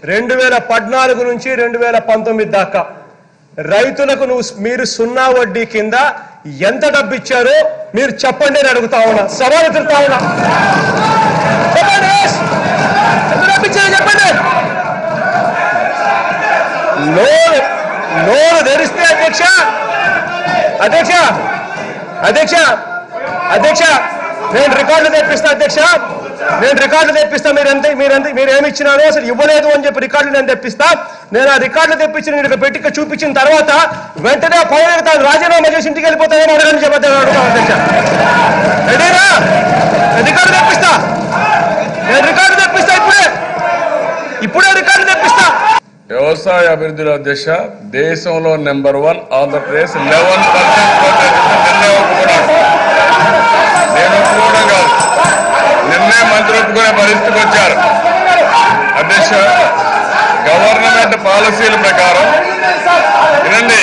రెండు వేల పద్నాలుగు నుంచి రెండు వేల పంతొమ్మిది దాకా రైతులకు నువ్వు మీరు సున్నా వడ్డీ కింద ఎంత డబ్బు ఇచ్చారో మీరు చెప్పండి అని అడుగుతా ఉన్నా సవాలు ఎదురుతా ఉన్నా చెప్పండి ఎంత డబ్బు ఇచ్చారో చెప్పండి నోరు నోరు తెరిస్తే అధ్యక్ష అధ్యక్ష అధ్యక్ష అధ్యక్ష నేను రికార్డులు తెప్పిస్తా అధ్యక్ష నేను రికార్డులు తెప్పిస్తా మీరంతే మీరంతే మీరు ఏమి ఇచ్చినారో అసలు ఇవ్వలేదు అని చెప్పి రికార్డులు నేను తెప్పిస్తా నేను ఆ రికార్డులు తెప్పించి నేను ఇక్కడ పెట్టి ఇక్కడ చూపించిన తర్వాత వెంటనే ఆ పౌరులు తాను రాజీనామా చేసి ఇంటికి వెళ్ళిపోతాయేమో అడగని చెప్పాను అడుగుతాను అధ్యక్ష రెడీనా నేను రికార్డు తెప్పిస్తా నేను రికార్డు తెప్పిస్తా ఇప్పుడే ఇప్పుడే రికార్డు తెప్పిస్తా వ్యవసాయ అభివృద్ధిలో దిశ దేశంలో number one Andhra Pradesh eleven percent నేను ఒప్పుకోవడం కాదు నిన్నే మంత్రి ఒప్పుకునే పరిస్థితికి వచ్చారు అధ్యక్ష గవర్నమెంట్ పాలసీల ప్రకారం వినండి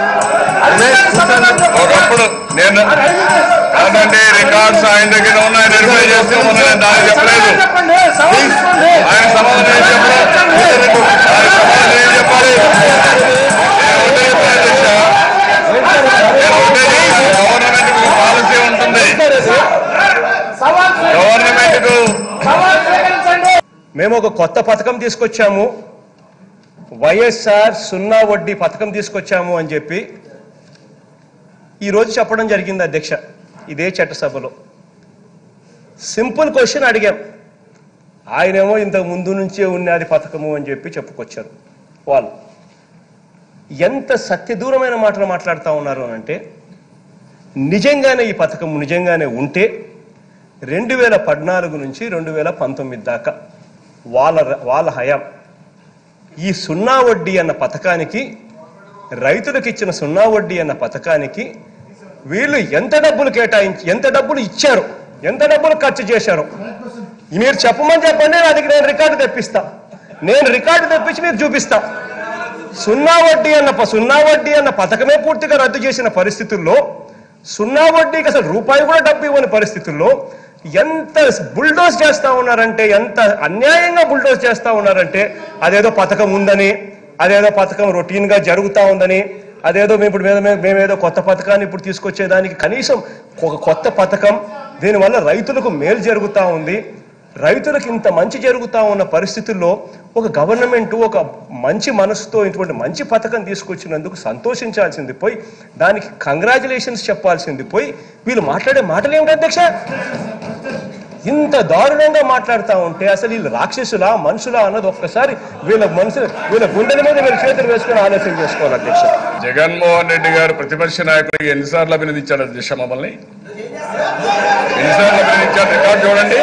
ఒకప్పుడు నేను కాదండి రికార్డ్స్ ఆయన దగ్గర ఉన్నాయి వెరిఫై చేస్తే మొన్న నేను దాన్ని చెప్పలేదు ఆయన సమాధానం ఏం చెప్పలేదు ఆయన సమాధానం ఏం చెప్పాలి నేను ఒకటే చెప్పాను అధ్యక్ష. నేను ఒకటే చెప్పాను. గవర్నమెంట్ కు పాలసీ ఉంటుంది గవర్నమెంట్ కు మేము ఒక కొత్త పథకం తీసుకొచ్చాము వైఎస్ఆర్ సున్నా వడ్డీ పథకం తీసుకొచ్చాము అని చెప్పి ఈరోజు చెప్పడం జరిగింది అధ్యక్ష ఇదే చట్టసభలో సింపుల్ క్వశ్చన్ అడిగాం ఆయనేమో ఇంతకు ముందు నుంచే ఉన్నది పథకము అని చెప్పి చెప్పుకొచ్చారు వాళ్ళు ఎంత సత్యదూరమైన మాటలు మాట్లాడుతూ ఉన్నారు అని అంటే నిజంగానే ఈ పథకం నిజంగానే ఉంటే రెండు వేల పద్నాలుగు నుంచి రెండు వేల పంతొమ్మిది దాకా వాళ్ళ వాళ్ళ హయాం ఈ సున్నా వడ్డీ అన్న పథకానికి రైతులకు ఇచ్చిన సున్నా వడ్డీ అన్న పథకానికి వీళ్ళు ఎంత డబ్బులు కేటాయించి ఎంత డబ్బులు ఇచ్చారు ఎంత డబ్బులు ఖర్చు చేశారు మీరు చెప్పమని చెప్పండి నా దగ్గర నేను రికార్డు తెప్పిస్తా నేను రికార్డు తెప్పించి మీరు చూపిస్తా సున్నా వడ్డీ అన్న ప- సున్నా వడ్డీ అన్న పథకమే పూర్తిగా రద్దు చేసిన పరిస్థితుల్లో సున్నా వడ్డీకి అసలు రూపాయి కూడా డబ్బు ఇవ్వని పరిస్థితుల్లో ఎంత బుల్డోస్ చేస్తా ఉన్నారంటే ఎంత అన్యాయంగా బుల్డోస్ చేస్తా ఉన్నారంటే అదేదో పథకం ఉందని అదేదో పథకం రొటీన్ గా జరుగుతా ఉందని అదేదో మేము ఇప్పుడు మేము- మేమేదో కొత్త పథకాన్ని ఇప్పుడు తీసుకొచ్చేదానికి కనీసం ఒక కొత్త పథకం దీనివల్ల రైతులకు మేలు జరుగుతా ఉంది రైతులకు ఇంత మంచి జరుగుతా ఉన్న పరిస్థితుల్లో ఒక గవర్నమెంట్ ఒక మంచి మనసుతో ఇటువంటి మంచి పథకం తీసుకొచ్చినందుకు సంతోషించాల్సింది పోయి దానికి కంగ్రాచులేషన్స్ చెప్పాల్సింది పోయి వీళ్ళు మాట్లాడే మాటలు ఏమిటి అధ్యక్ష ఇంత దారుణంగా మాట్లాడుతూ ఉంటే అసలు వీళ్ళు రాక్షసులా మనుషులా అన్నది ఒక్కసారి వీళ్ళ మనసు వీళ్ళ గుండెల మీద వీళ్ళ చేతులు వేసుకొని ఆలోచన చేసుకోవాలి అధ్యక్ష జగన్మోహన్ రెడ్డి గారు ప్రతిపక్ష నాయకుడికి ఎన్నిసార్లు అభినందించాడు దిశ మమ్మల్ని ఎన్నిసార్లు అభినందించాడు రికార్డు చూడండి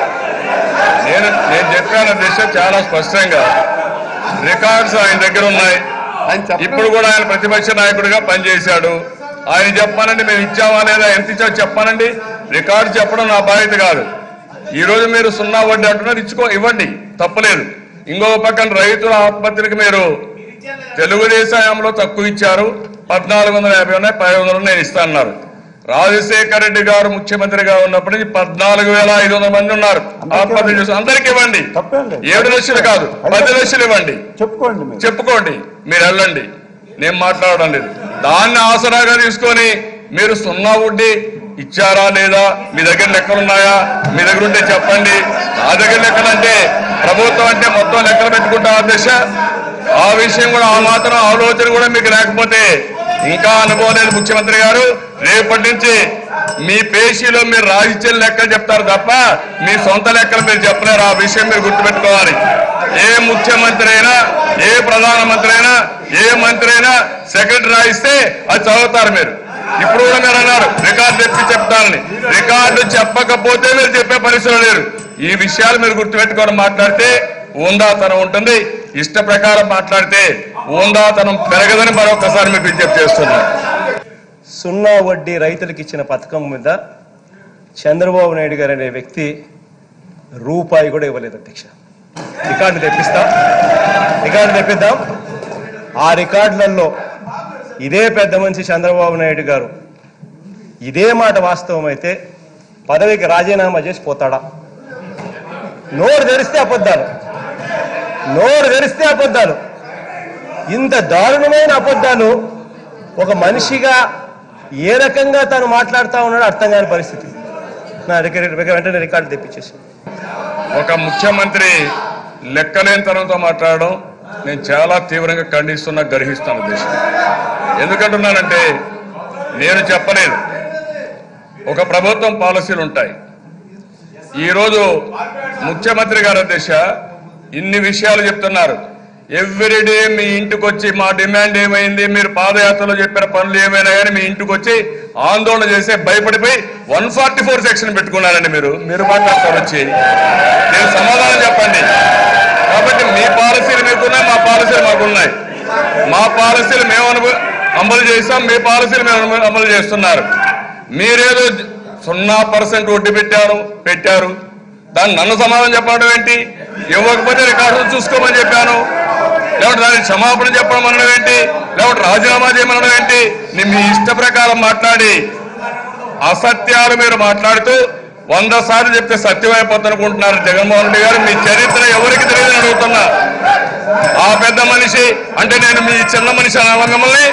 నేను నేను చెప్పాను దిశ చాలా స్పష్టంగా రికార్డ్స్ ఆయన దగ్గర ఉన్నాయి ఇప్పుడు కూడా ఆయన ప్రతిపక్ష నాయకుడిగా పనిచేశాడు ఆయన చెప్పానండి మేము ఇచ్చామా లేదా ఎంత ఇచ్చామో చెప్పానండి రికార్డు చెప్పడం నా బాధ్యత కాదు ఈ రోజు మీరు సున్నా వడ్డీ అంటున్నారు ఇచ్చుకో ఇవ్వండి తప్పలేదు ఇంకో పక్కన రైతుల ఆత్మహత్యలకు మీరు తెలుగుదేశం హయాంలో తక్కువ ఇచ్చారు పద్నాలుగు వందల యాభై ఉన్నాయి పది వందలు నేను ఇస్తానన్నారు రాజశేఖర రెడ్డి గారు ముఖ్యమంత్రిగా ఉన్నప్పటి నుంచి పద్నాలుగు వేల ఐదు వందల మంది ఉన్నారు ఆత్మహత్య చేసి అందరికి ఇవ్వండి తప్పేం లేదు. ఏడు లక్షలు కాదు పది లక్షలు ఇవ్వండి చెప్పుకోండి మీరు చెప్పుకోండి మీరు వెళ్ళండి నేను మాట్లాడడం లేదు దాన్ని ఆసరాగా తీసుకొని మీరు సున్నా వడ్డీ ఇచ్చారా లేదా మీ దగ్గర లెక్కలు ఉన్నాయా మీ దగ్గర ఉంటే చెప్పండి నా దగ్గర లెక్కలు అంటే ప్రభుత్వం అంటే మొత్తం లెక్కలు పెట్టుకుంటా అధ్యక్ష ఆ విషయం కూడా ఆ మాత్రం ఆలోచన కూడా మీకు లేకపోతే ఇంకా అనుభవం లేదు ముఖ్యమంత్రి గారు రేపటి నుంచి మీ పేషీలో మీరు రాజకీయ లెక్కలు చెప్తారు తప్ప మీ సొంత లెక్కలు మీరు చెప్పలేరు ఆ విషయం మీరు గుర్తుపెట్టుకోవాలి ఏ ముఖ్యమంత్రి అయినా ఏ ప్రధానమంత్రి అయినా ఏ మంత్రి అయినా సెక్రటరీ రాయిస్తే అది చదువుతారు మీరు ఇప్పుడు కూడా మీరు అన్నారు రికార్డు తెప్పి చెప్తానని రికార్డు చెప్పకపోతే మీరు చెప్పే పరిస్థితులు లేరు ఈ విషయాలు మీరు గుర్తుపెట్టుకొని మాట్లాడితే ఉందాతనం ఉంటుంది ఇష్ట ప్రకారం మాట్లాడితే ఉందాతనం పెరగదని మరొకసారి మీకు విజ్ఞప్తి చేస్తున్నాను సున్నా వడ్డీ రైతులకు ఇచ్చిన పథకం మీద చంద్రబాబు నాయుడు గారు అనే వ్యక్తి రూపాయి కూడా ఇవ్వలేదు అధ్యక్ష రికార్డు తెప్పిస్తాం రికార్డు తెప్పిద్దాం ఆ రికార్డులలో ఇదే పెద్ద మనిషి చంద్రబాబు నాయుడు గారు ఇదే మాట వాస్తవం అయితే పదవికి రాజీనామా చేసి పోతాడా నోరు తెరిస్తే అబద్ధాలు నోరు తెరిస్తే అబద్ధాలు ఇంత దారుణమైన అబద్ధాలు ఒక మనిషిగా ఏ రకంగా తను మాట్లాడుతూ ఉన్నాడో అర్థం కాని పరిస్థితి నా రికార్డు వెంటనే రికార్డు తెప్పించేసి ఒక ముఖ్యమంత్రి లెక్కలేనితనంతో మాట్లాడడం నేను చాలా తీవ్రంగా ఖండిస్తున్నా గర్హిస్తాను దేశం ఎందుకంటున్నానంటే నేను చెప్పలేదు ఒక ప్రభుత్వం పాలసీలు ఉంటాయి ఈరోజు ముఖ్యమంత్రి గారి అధ్యక్ష ఇన్ని విషయాలు చెప్తున్నారు ఎవ్రీడే మీ ఇంటికి వచ్చి మా డిమాండ్ ఏమైంది మీరు పాదయాత్రలో చెప్పిన పనులు ఏమైనా కానీ మీ ఇంటికి వచ్చి ఆందోళన చేసే భయపడిపోయి వన్ ఫార్టీ ఫోర్ సెక్షన్ పెట్టుకున్నారండి మీరు మీరు మాట్లాడతారు వచ్చి నేను సమాధానం చెప్పండి కాబట్టి మీ పాలసీలు మీకున్నాయి మా పాలసీలు మాకున్నాయి మా పాలసీలు మేము అను- అమలు చేస్తాం మీ పాలసీలు మేము అమలు- అమలు చేస్తున్నారు మీరేదో సున్నా పర్సెంట్ వడ్డీ పెట్టారు పెట్టారు దాన్ని నన్ను సమాధానం చెప్పడం ఏంటి ఇవ్వకపోతే రికార్డులు చూసుకోమని చెప్పాను లేకపోతే దానికి క్షమాపణ చెప్పడం అనడం ఏంటి లేకపోతే రాజీనామా చేయమనడం ఏంటి నేను మీ ఇష్ట ప్రకారం మాట్లాడి అసత్యాలు మీరు మాట్లాడుతూ వంద సార్లు చెప్తే సత్యమైపోతుంది అనుకుంటున్నారు జగన్మోహన్ రెడ్డి గారు మీ చరిత్ర ఎవరికి తెలియదని అడుగుతున్నా ఆ పెద్ద మనిషి అంటే నేను మీ చిన్న మనిషి అనాలా మిమ్మల్ని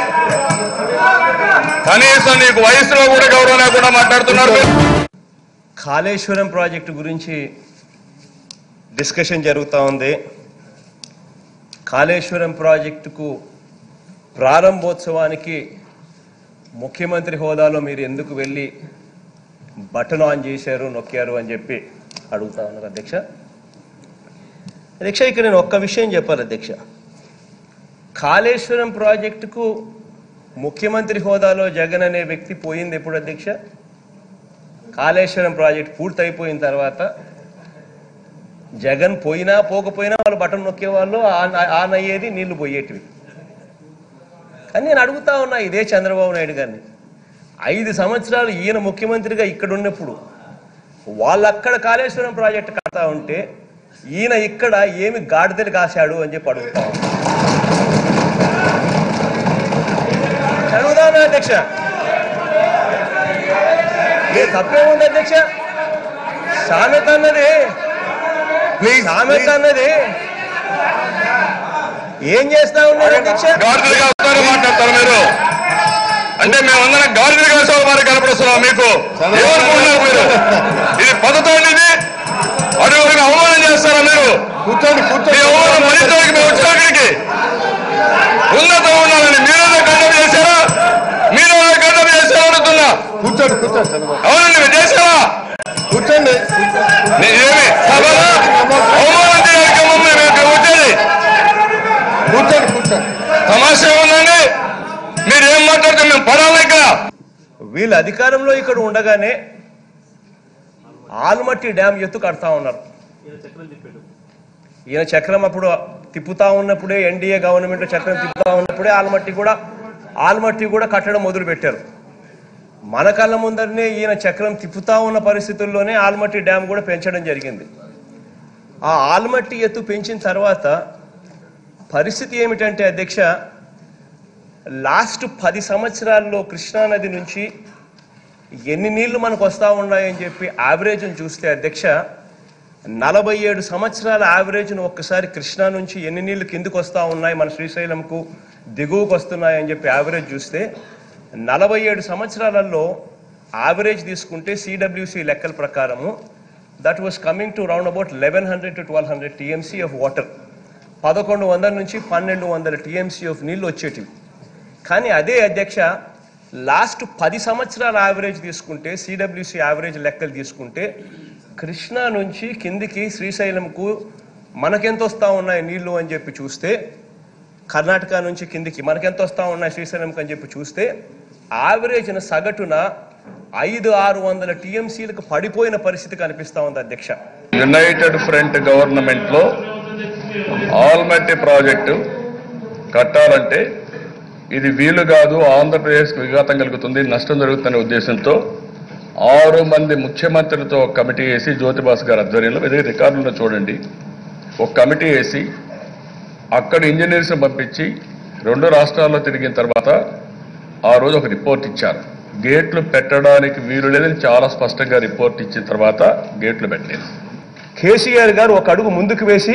కనీసం నీకు వయసులో కూడా గౌరవం లేకుండా మాట్లాడుతున్నారు మీరు. కాళేశ్వరం ప్రాజెక్టు గురించి డిస్కషన్ జరుగుతూ ఉంది కాళేశ్వరం ప్రాజెక్టుకు ప్రారంభోత్సవానికి ముఖ్యమంత్రి హోదాలో మీరు ఎందుకు వెళ్ళి బటన్ ఆన్ చేశారు నొక్కారు అని చెప్పి అడుగుతా ఉన్నారు అధ్యక్ష అధ్యక్ష ఇక్కడ నేను ఒక్క విషయం చెప్పాలి అధ్యక్ష కాళేశ్వరం ప్రాజెక్టుకు ముఖ్యమంత్రి హోదాలో జగన్ అనే వ్యక్తి పోయింది ఎప్పుడు అధ్యక్ష కాళేశ్వరం ప్రాజెక్ట్ పూర్తయిపోయిన తర్వాత జగన్ పోయినా పోకపోయినా వాళ్ళు బటన్ నొక్కేవాళ్ళు ఆన్ ఆన్ అయ్యేది నీళ్లు పోయేటివి కానీ నేను అడుగుతా ఉన్నా ఇదే చంద్రబాబు నాయుడు గారిని ఐదు సంవత్సరాలు ఈయన ముఖ్యమంత్రిగా ఇక్కడ ఉన్నప్పుడు వాళ్ళక్కడ కాళేశ్వరం ప్రాజెక్ట్ కడతా ఉంటే ఈయన ఇక్కడ ఏమి గాడిదలు కాశాడు అని చెప్పి అడుగుతా ఉన్నా. అడుగుతా ఉన్నా అధ్యక్ష మీరు తప్పేముంది అధ్యక్ష సామెత అన్నది సామెత అన్నది ఏం చేస్తా ఉన్నారు అధ్యక్ష గాడిదలుగా వస్తారో మాట్లాడతారు మీరు అంటే మేమందరం గాడిదలుగా వేసే వారికి కనపడుస్తున్నాం మీకు ఏమనుకుంటున్నారు మీరు ఇది పద్ధతి అండి ఇది అటువంటి అవమానం చేస్తారా మీరు కూర్చోండి మీ కూర్చోండి అవమానం మరింతవరకు మేము వచ్చిన అక్కడికి ఉన్నతం ఉండాలని మీరేదో గడ్డం చేశారా మీరేదో గడ్డం చేశారా అడుగుతున్నా కూర్చోండి కూర్చోండి చంద్రబాబు అవునండి మీరు చేశారా కూర్చోండి నీ- ఏమి సభలా? అవమానం చేయడానికి మమ్మల్ని మేము వచ్చేది కూర్చోండి కూర్చోండి తమాషా ఉందండి మీరు ఏం మాట్లాడితే మేము పడాలి ఇక్కడ వీళ్ళు అధికారంలో ఇక్కడ ఉండగానే ఆల్మట్టి డ్యామ్ ఎత్తు కడతా ఉన్నారు ఈయన చక్రం అప్పుడు తిప్పుతా ఉన్నప్పుడే ఎన్డీఏ గవర్నమెంట్ చక్రం తిప్పుతా ఉన్నప్పుడే ఆల్మట్టి కూడా ఆల్మట్టి కూడా కట్టడం మొదలు పెట్టారు మన కళ్ళ ముందరనే ఈయన చక్రం తిప్పుతా ఉన్న పరిస్థితుల్లోనే ఆల్మట్టి డ్యామ్ కూడా పెంచడం జరిగింది ఆ ఆల్మట్టి ఎత్తు పెంచిన తర్వాత పరిస్థితి ఏమిటంటే అధ్యక్ష లాస్ట్ పది సంవత్సరాల్లో కృష్ణానది నుంచి ఎన్ని నీళ్లు మనకు వస్తూ ఉన్నాయని చెప్పి యావరేజ్ని చూస్తే అధ్యక్ష నలభై ఏడు సంవత్సరాల యావరేజ్ను ఒక్కసారి కృష్ణా నుంచి ఎన్ని నీళ్లు కిందకు వస్తూ ఉన్నాయి మన శ్రీశైలంకు దిగువకు వస్తున్నాయని చెప్పి యావరేజ్ చూస్తే నలభై ఏడు సంవత్సరాలలో యావరేజ్ తీసుకుంటే సిడబ్ల్యూసి లెక్కల ప్రకారము that was coming to round about eleven hundred to twelve hundred TMC of water పదకొండు వందల నుంచి పన్నెండు వందల టీఎంసీ ఆఫ్ నీళ్లు వచ్చేటివి కానీ అదే అధ్యక్ష లాస్ట్ పది సంవత్సరాల యావరేజ్ తీసుకుంటే సిడబ్ల్యూసి యావరేజ్ లెక్కలు తీసుకుంటే కృష్ణా నుంచి కిందికి శ్రీశైలంకు మనకెంత వస్తూ ఉన్నాయి నీళ్లు అని చెప్పి చూస్తే కర్ణాటక నుంచి కిందికి మనకెంత వస్తూ ఉన్నాయి శ్రీశైలంకి అని చెప్పి చూస్తే యావరేజ్న సగటున ఐదు ఆరు వందల టీఎంసీలకు పడిపోయిన పరిస్థితి కనిపిస్తూ ఉంది అధ్యక్ష యునైటెడ్ ఫ్రంట్ గవర్నమెంట్ లో ఆల్మట్టి ప్రాజెక్టు కట్టాలంటే ఇది వీలు కాదు ఆంధ్రప్రదేశ్కి విఘాతం కలుగుతుంది నష్టం జరుగుతున్న ఉద్దేశంతో ఆరు మంది ముఖ్యమంత్రులతో ఒక కమిటీ వేసి జ్యోతిబాస్ గారి ఆధ్వర్యంలో ఇదే రికార్డులను చూడండి ఒక కమిటీ వేసి అక్కడ ఇంజనీర్స్ని పంపించి రెండు రాష్ట్రాల్లో తిరిగిన తర్వాత ఆ రోజు ఒక రిపోర్ట్ ఇచ్చారు గేట్లు పెట్టడానికి వీలు లేదని చాలా స్పష్టంగా రిపోర్ట్ ఇచ్చిన తర్వాత గేట్లు పెట్టలేదు కేసీఆర్ గారు ఒక అడుగు ముందుకు వేసి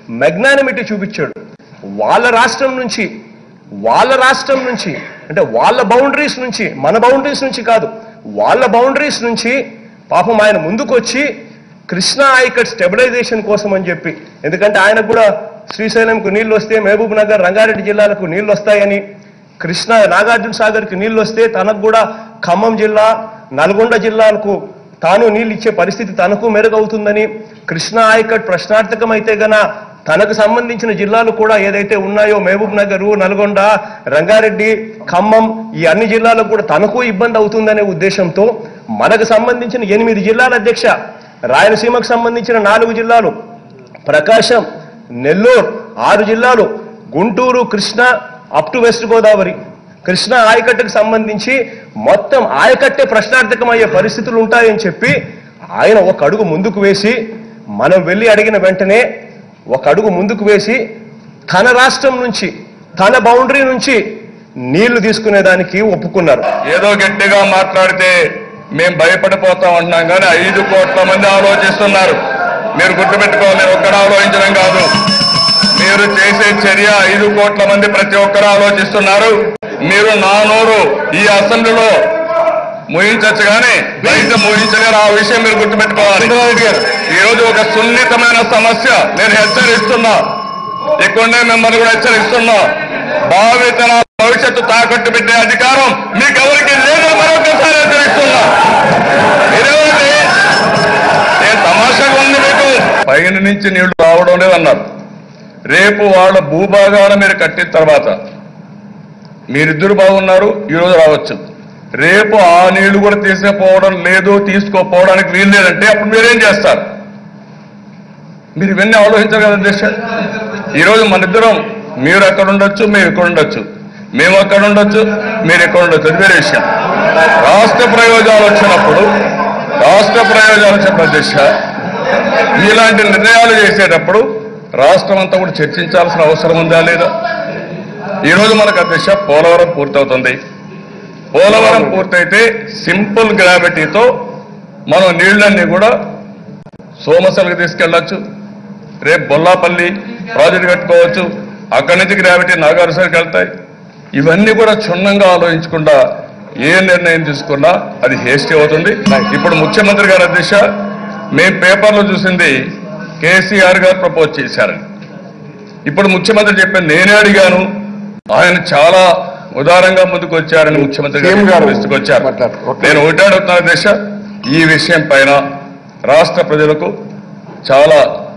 మెగ్నానిమిటీ చూపించాడు వాళ్ళ రాష్ట్రం నుంచి వాళ్ళ రాష్ట్రం నుంచి అంటే వాళ్ళ బౌండరీస్ నుంచి మన బౌండరీస్ నుంచి కాదు వాళ్ళ బౌండరీస్ నుంచి పాపం ఆయన ముందుకు వచ్చి కృష్ణా ఐకట్ స్టెబిలైజేషన్ కోసం అని చెప్పి ఎందుకంటే ఆయనకు కూడా శ్రీశైలంకు నీళ్లు వస్తే మహబూబ్ నగర్ రంగారెడ్డి జిల్లాలకు నీళ్లు వస్తాయని కృష్ణా నాగార్జున సాగర్కి నీళ్లు వస్తే తనకు కూడా ఖమ్మం జిల్లా నల్గొండ జిల్లాలకు తాను నీళ్ళు ఇచ్చే పరిస్థితి తనకు మెరుగవుతుందని కృష్ణా ఆయకట్ ప్రశ్నార్థకం అయితే గన తనకు సంబంధించిన జిల్లాలు కూడా ఏదైతే ఉన్నాయో మహబూబ్ నగర్ నల్గొండ రంగారెడ్డి ఖమ్మం ఈ అన్ని జిల్లాలకు కూడా తనకు ఇబ్బంది అవుతుందనే ఉద్దేశంతో మనకు సంబంధించిన ఎనిమిది జిల్లాల అధ్యక్ష రాయలసీమకు సంబంధించిన నాలుగు జిల్లాలు ప్రకాశం నెల్లూరు ఆరు జిల్లాలు Guntur Krishna up to west Godavari Krishna ఆయకట్టుకు సంబంధించి మొత్తం ఆయకట్టే ప్రశ్నార్థకమయ్యే పరిస్థితులు ఉంటాయని చెప్పి ఆయన ఒక అడుగు ముందుకు వేసి మనం వెళ్ళి అడిగిన వెంటనే ఒక అడుగు ముందుకు వేసి తన రాష్ట్రం నుంచి తన బౌండరీ నుంచి నీళ్లు తీసుకునేదానికి ఒప్పుకున్నారు ఏదో గట్టిగా మాట్లాడితే మేము భయపడిపోతాం అంటున్నాం కానీ ఐదు కోట్ల మంది ఆలోచిస్తున్నారు మీరు గుర్తుపెట్టుకోవాలి నేను ఒక్కడ ఆలోచించడం కాదు మీరు చేసే చర్య ఐదు కోట్ల మంది ప్రతి ఒక్కరు ఆలోచిస్తున్నారు మీరు నా నోరు ఈ అసెంబ్లీలో ముగించచ్చు కానీ బయట ముగించగారు ఆ విషయం మీరు గుర్తుపెట్టుకోవాలి ఈ రోజు ఒక సున్నితమైన సమస్య నేను హెచ్చరిస్తున్నా ఇక్కడే మిమ్మల్ని కూడా హెచ్చరిస్తున్నా భావితర భవిష్యత్తు తాకట్టు పెట్టే అధికారం మీకెవరికి లేదని మరొకసారి హెచ్చరిస్తున్నా ఇదేమిటి? ఏ తమాషాగా ఉంది మీకు పైన నుంచి నీళ్లు రావడం లేదన్నారు రేపు వాళ్ళ భూభాగాలు మీరు కట్టిన తర్వాత మీరిద్దరు బాగున్నారు ఈరోజు రావచ్చు రేపు ఆ నీళ్లు కూడా తీసుకుపోవడం లేదు తీసుకోపోవడానికి వీలు లేదంటే అప్పుడు మీరేం చేస్తారు మీరు ఇవన్నీ ఆలోచించారు కదా అధ్యక్ష ఈరోజు మన ఇద్దరం మీరు అక్కడ ఉండొచ్చు మేము ఇక్కడ ఉండొచ్చు మేము అక్కడ ఉండొచ్చు మీరు ఇక్కడ ఉండొచ్చు అది వేరే విషయం రాష్ట్ర ప్రయోజనాలు వచ్చినప్పుడు రాష్ట్ర ప్రయోజనాలు వచ్చినప్పుడు అధ్యక్ష ఇలాంటి నిర్ణయాలు చేసేటప్పుడు రాష్ట్రం అంతా కూడా చర్చించాల్సిన అవసరం ఉందా లేదా ఈ రోజు మనకు అధ్యక్ష పోలవరం పూర్తవుతుంది పోలవరం పూర్తయితే సింపుల్ గ్రావిటీతో మనం నీళ్ళన్నీ కూడా సోమసలకు తీసుకెళ్ళొచ్చు రేపు బొల్లాపల్లి ప్రాజెక్ట్ కట్టుకోవచ్చు అక్కడి నుంచి గ్రావిటీ నాగార్జునకి వెళ్తాయి ఇవన్నీ కూడా క్షుణ్ణంగా ఆలోచించకుండా ఏ నిర్ణయం తీసుకున్నా అది హేస్టీ అవుతుంది ఇప్పుడు ముఖ్యమంత్రి గారి అధ్యక్ష మేము పేపర్లో చూసింది కేసీఆర్ గారు ప్రపోజ్ చేశారని ఇప్పుడు ముఖ్యమంత్రి చెప్పాను నేనే అడిగాను ఆయన చాలా ఉదారంగా ముందుకు వచ్చారని ముఖ్యమంత్రి సీఎం గారు దృష్టికి వచ్చారు మాట్లాడు. ఓకే. నేను ఒకటే అడుగుతున్నా దిశ ఈ విషయం పైన రాష్ట్ర ప్రజలకు చాలా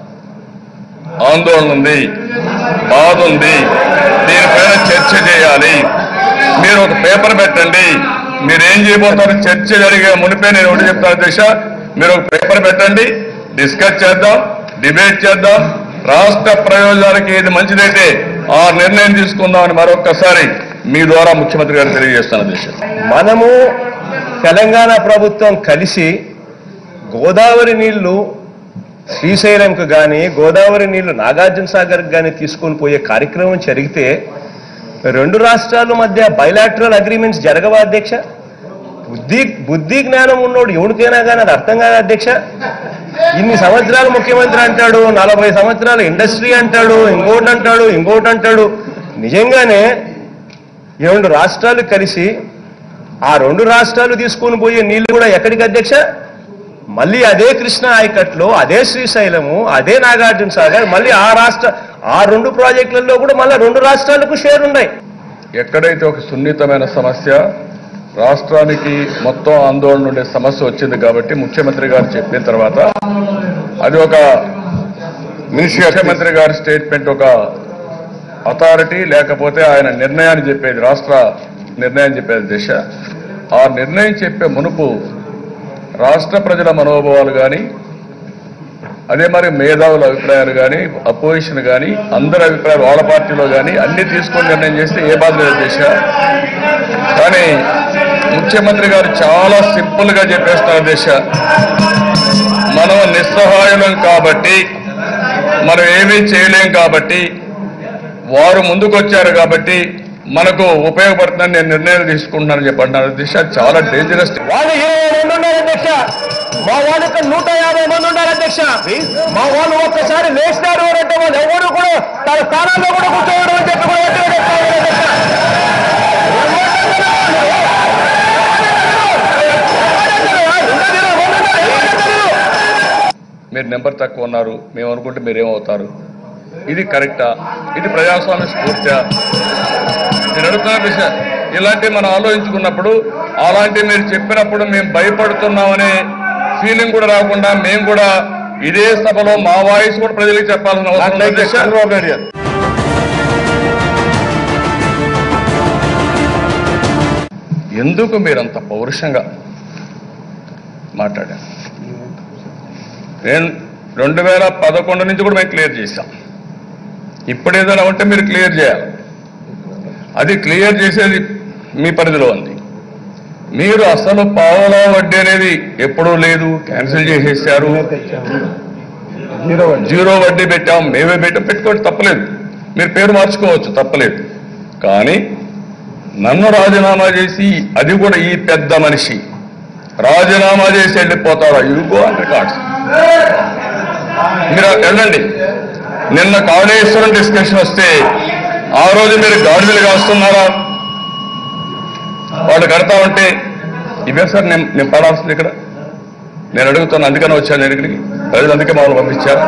ఆందోళన ఉంది బాధ ఉంది దీనిపైన చర్చ చేయాలి మీరు ఒక పేపర్ పెట్టండి మీరు ఏం చేయబోతారో చర్చ జరిగే మునిపే నేను ఒకటి చెప్తాను దిశ మీరు ఒక పేపర్ పెట్టండి డిస్కస్ చేద్దాం డిబేట్ చేద్దాం రాష్ట్ర ప్రయోజనాలకి ఏది మంచిదైతే ఆ నిర్ణయం తీసుకుందామని మరొక్కసారి మీ ద్వారా ముఖ్యమంత్రి గారు తెలియజేస్తాను దిశ మనము తెలంగాణ ప్రభుత్వం కలిసి గోదావరి నీళ్లు శ్రీశైలంకు కానీ గోదావరి నీళ్లు నాగార్జున సాగర్కి కానీ తీసుకొని పోయే కార్యక్రమం జరిగితే రెండు రాష్ట్రాల మధ్య బయలాటరల్ అగ్రిమెంట్స్ జరగవా అధ్యక్ష బుద్ధి బుద్ధి జ్ఞానం ఉన్నోడు ఎవరికైనా కానీ అది అర్థం కాదు అధ్యక్ష ఇన్ని సంవత్సరాలు ముఖ్యమంత్రి అంటాడు నలభై సంవత్సరాలు ఇండస్ట్రీ అంటాడు ఇంకోటి అంటాడు ఇంకోటి అంటాడు నిజంగానే ఈ రెండు రాష్ట్రాలు కలిసి ఆ రెండు రాష్ట్రాలు తీసుకొని పోయే నీళ్లు కూడా ఎక్కడికి అధ్యక్ష మళ్ళీ అదే కృష్ణ ఆయకట్లో అదే శ్రీశైలము అదే నాగార్జున సాగర్ మళ్ళీ ఆ రాష్ట్ర ఆ రెండు ప్రాజెక్టులలో కూడా మళ్ళీ రెండు రాష్ట్రాలకు షేర్ ఉన్నాయి ఎక్కడైతే ఒక సున్నితమైన సమస్య రాష్ట్రానికి మొత్తం ఆందోళన ఉండే సమస్య వచ్చింది కాబట్టి ముఖ్యమంత్రి గారు చెప్పిన తర్వాత అది ఒక మినిస్టర్ గారు ముఖ్యమంత్రి గారి స్టేట్మెంట్ ఒక అథారిటీ లేకపోతే ఆయన నిర్ణయాన్ని చెప్పేది రాష్ట్ర నిర్ణయం చెప్పేది దిశ ఆ నిర్ణయం చెప్పే మునుపు రాష్ట్ర ప్రజల మనోభావాలు కానీ అదే మరి మేధావుల అభిప్రాయాలు కానీ అపోజిషన్ కానీ అందరి అభిప్రాయాలు వాళ్ళ పార్టీలో కానీ అన్ని తీసుకొని నిర్ణయం చేస్తే ఏ బాధ లేదు దిశ కానీ ముఖ్యమంత్రి గారు చాలా సింపుల్ గా చెప్పేస్తున్నారు దిశ మనం నిస్సహాయులం కాబట్టి మనం ఏమీ చేయలేం కాబట్టి వారు ముందుకొచ్చారు కాబట్టి మనకు ఉపయోగపడుతుందని నేను నిర్ణయం తీసుకుంటున్నానని చెప్పంటున్నాను అధ్యక్ష చాలా డేంజరస్ వాళ్ళు ఇరవై మంది ఉన్నారు అధ్యక్ష మా వాళ్ళు ఇక్కడ నూట యాభై మంది ఉన్నారు అధ్యక్ష మా వాళ్ళు ఒక్కసారి లేచినారు అని అంటే వాళ్ళు ఎవరు కూడా తన స్థానాల్లో కూడా కూర్చోవడం అని చెప్పి కూడా గట్టిగా చెప్తా ఉన్నారు అధ్యక్ష. మీరు నెంబర్ తక్కువ ఉన్నారు మేము అనుకుంటే మీరు ఏమవుతారు ఇది కరెక్టా ఇది ప్రజాస్వామ్య స్ఫూర్తిగా నేను అడుగుతున్న విషయం ఇలాంటివి మనం ఆలోచించుకున్నప్పుడు అలాంటి మీరు చెప్పినప్పుడు మేము భయపడుతున్నామనే ఫీలింగ్ కూడా రాకుండా మేము కూడా ఇదే సభలో మా వాయిస్ కూడా ప్రజలకు చెప్పాల్సిన అవసరం ఉంది అధ్యక్ష. చంద్రబాబు నాయుడు గారు ఎందుకు మీరంత పౌరుషంగా మాట్లాడారు నేను రెండు వేల పదకొండు నుంచి కూడా మేము క్లియర్ చేశాం ఇప్పుడు ఏదైనా ఉంటే మీరు క్లియర్ చేయాలి అది క్లియర్ చేసేది మీ పరిధిలో ఉంది మీరు అసలు పావలా వడ్డీ అనేది ఎప్పుడూ లేదు క్యాన్సిల్ చేసేసారు జీరో వడ్డీ పెట్టాం మేమే పెట్టాం పెట్టుకోండి తప్పలేదు మీరు పేరు మార్చుకోవచ్చు తప్పలేదు కానీ నన్ను రాజీనామా చేసి అది కూడా ఈ పెద్ద మనిషి రాజీనామా చేసి వెళ్ళిపోతారా యూగో అండ్ రికార్డ్స్ మీరు వెళ్ళండి నిన్న కాళేశ్వరం డిస్కషన్ వస్తే ఆ రోజు మీరు గాడిదలు కాస్తున్నారా వాళ్ళు కడతా ఉంటే ఇవే సార్ నేను నేను పడాల్సింది ఇక్కడ నేను అడుగుతాను అందుకనే వచ్చాను నేను ఇక్కడికి ప్రజలు అందుకే మమ్మల్ని పంపించారు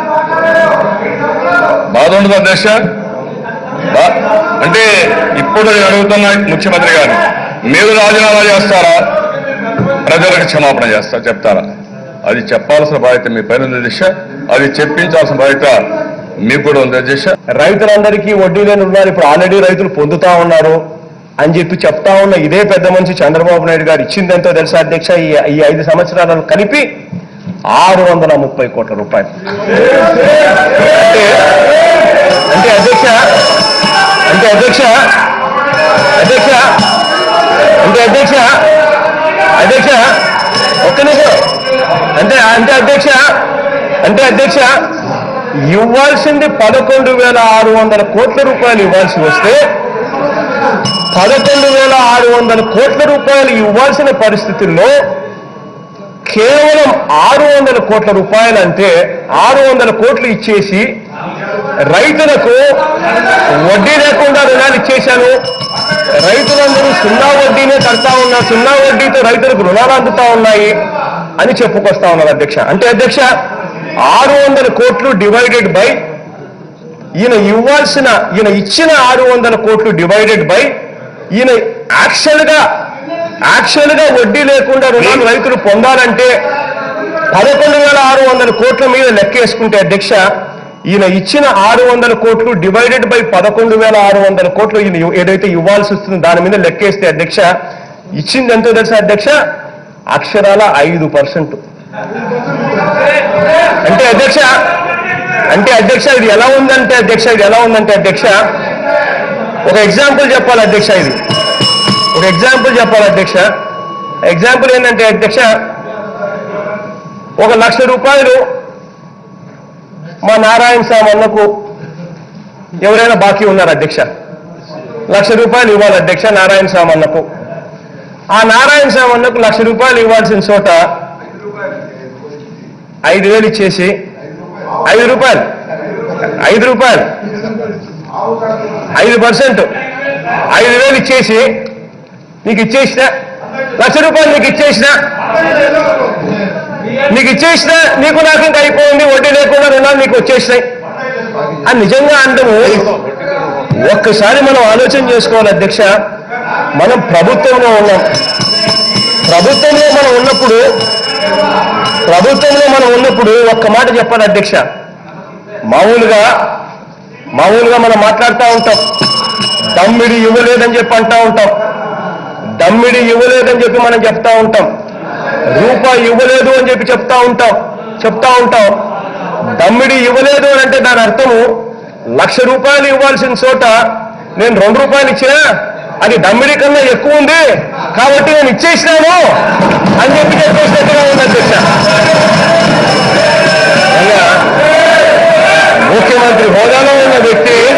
బాధ ఉండదు అధ్యక్ష బా- అంటే ఇప్పుడు నేను అడుగుతున్న ముఖ్యమంత్రి గారిని మీరు రాజీనామా చేస్తారా ప్రజలకు క్షమాపణ చేస్తా చెప్తారా అది చెప్పాల్సిన బాధ్యత మీ పైన ఉంది అధ్యక్ష అది చెప్పించాల్సిన బాధ్యత మీకు కూడా ఉంది అధ్యక్ష రైతులందరికీ వడ్డీ లేని రుణాలు ఇప్పుడు ఆల్రెడీ రైతులు పొందుతా ఉన్నారు అని చెప్పి చెప్తా ఉన్న ఇదే పెద్ద మనిషి చంద్రబాబు నాయుడు గారు ఇచ్చిందెంతో తెలుసా అధ్యక్ష ఈ ఈ ఐదు సంవత్సరాలను కలిపి ఆరు వందల ముప్పై కోట్ల రూపాయలు అంటే అంటే అధ్యక్ష అంటే అధ్యక్ష అధ్యక్ష అంటే అధ్యక్ష అధ్యక్ష ఒక్క నిమిషం అంటే అంటే అధ్యక్ష అంటే అధ్యక్ష ఇవ్వాల్సింది పదకొండు వేల ఆరు వందల కోట్ల రూపాయలు ఇవ్వాల్సి వస్తే పదకొండు వేల ఆరు వందల కోట్ల రూపాయలు ఇవ్వాల్సిన పరిస్థితుల్లో కేవలం ఆరు వందల కోట్ల రూపాయలు అంటే ఆరు వందల కోట్లు ఇచ్చేసి రైతులకు వడ్డీ లేకుండా రుణాలు ఇచ్చేశాను రైతులందరూ సున్నా వడ్డీనే కడతా ఉన్నారు సున్నా వడ్డీతో రైతులకు రుణాలు అందుతా ఉన్నాయి అని చెప్పుకొస్తా ఉన్నారు అధ్యక్ష అంటే అధ్యక్ష ఆరు వందల కోట్లు డివైడెడ్ బై ఈయన ఇవ్వాల్సిన ఈయన ఇచ్చిన ఆరు వందల కోట్లు డివైడెడ్ బై ఈయన యాక్చువల్ గా యాక్చువల్ గా వడ్డీ లేకుండా రుణాలు రైతులు పొందాలంటే పదకొండు వేల ఆరు వందల కోట్ల మీద లెక్కేసుకుంటే అధ్యక్ష ఈయన ఇచ్చిన ఆరు వందల కోట్లు డివైడెడ్ బై పదకొండు వేల ఆరు వందల కోట్లు ఈయన ఇవ్- ఏదైతే ఇవ్వాల్సి వస్తుందో దాని మీద లెక్కేస్తే అధ్యక్ష ఇచ్చింది ఎంతో తెలుసా అధ్యక్ష అక్షరాల ఐదు పర్సెంట్ అంటే అధ్యక్ష అంటే అధ్యక్ష ఇది ఎలా ఉందంటే అధ్యక్ష ఇది ఎలా ఉందంటే అధ్యక్ష ఒక ఎగ్జాంపుల్ చెప్పాలి అధ్యక్ష ఇది ఒక ఎగ్జాంపుల్ చెప్పాలి అధ్యక్ష ఎగ్జాంపుల్ ఏంటంటే అధ్యక్ష ఒక లక్ష రూపాయలు మా నారాయణ స్వామి అన్నకు ఎవరైనా బాకీ ఉన్నారు అధ్యక్ష లక్ష రూపాయలు ఇవ్వాలి అధ్యక్ష నారాయణ స్వామి అన్నకు ఆ నారాయణ స్వామి అన్నకు లక్ష రూపాయలు ఇవ్వాల్సిన చోట ఐదు వేలు ఇచ్చేసి ఐదు రూపాయలు ఐదు రూపాయలు ఐదు పర్సెంట్ ఐదు వేలు ఇచ్చేసి నీకు ఇచ్చేసిన లక్ష రూపాయలు నీకు ఇచ్చేసిన నీకు ఇచ్చేసిన నీకు నాకు ఇంకా అయిపోయింది వడ్డీ లేకుండా రుణాలు నీకు వచ్చేసినాయి అని నిజంగా అంటము ఒక్కసారి మనం ఆలోచన చేసుకోవాలి అధ్యక్ష మనం ప్రభుత్వంలో ఉన్నాం ప్రభుత్వంలో మనం ఉన్నప్పుడు ప్రభుత్వంలో మనం ఉన్నప్పుడు ఒక్క మాట చెప్పాలి అధ్యక్ష మామూలుగా మామూలుగా మనం మాట్లాడుతూ ఉంటాం దమ్మిడి ఇవ్వలేదని చెప్పి అంటా ఉంటాం దమ్మిడి ఇవ్వలేదని చెప్పి మనం చెప్తా ఉంటాం రూపాయి ఇవ్వలేదు అని చెప్పి చెప్తా ఉంటాం చెప్తా ఉంటాం దమ్మిడి ఇవ్వలేదు అని అంటే దాని అర్థము లక్ష రూపాయలు ఇవ్వాల్సిన చోట నేను రెండు రూపాయలు ఇచ్చినా అది దమ్మిడి కన్నా ఎక్కువ ఉంది కాబట్టి నేను ఇచ్చేసినాను అని చెప్పి చెప్పేసినట్టుగా ఉంది అధ్యక్ష అయ్యా, ముఖ్యమంత్రి హోదాలో ఉన్న వ్యక్తి